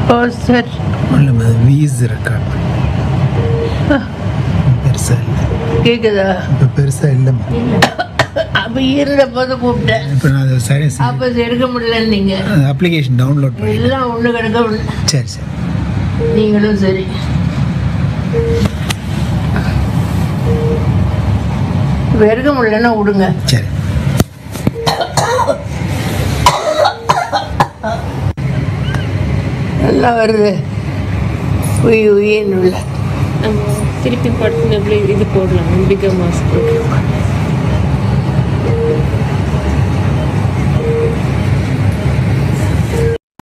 ஓ சரி ஒன்றும் views record பெருசாக இல்லை கேக்குதா இப்போ பெருசாக இல்லைம்மா அப்ப இருந்த போது கூப்பிட்டேன் இப்போ நான் அதை சரி அப்ப அது எடுக்க முடியல நீங்க அப்ளிகேஷன் டவுன்லோட் பண்ணி எல்லாம் ஒண்ணு கிடக்க ஒண்ணு. சரி சரி நீங்களும் சரி இப்ப எடுக்க முடியலன்னா விடுங்க சரி நல்லா வருது உய் உயின்னு உள்ள நம்ம திருப்பி படுத்துன இது போடலாம் பிகர் மாஸ்க்